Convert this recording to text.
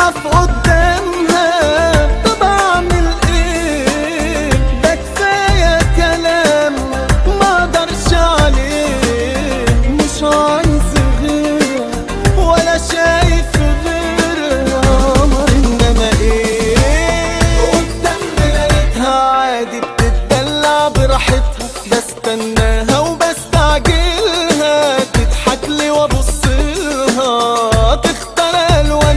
اقف قدامها طب اعمل ايه ده كفايه كلام ما اقدرش عليه مش عايز غيرها ولا شايف غيرها قمر انما ايه قدام مرايتها عادي بتتدلع براحتها بستنى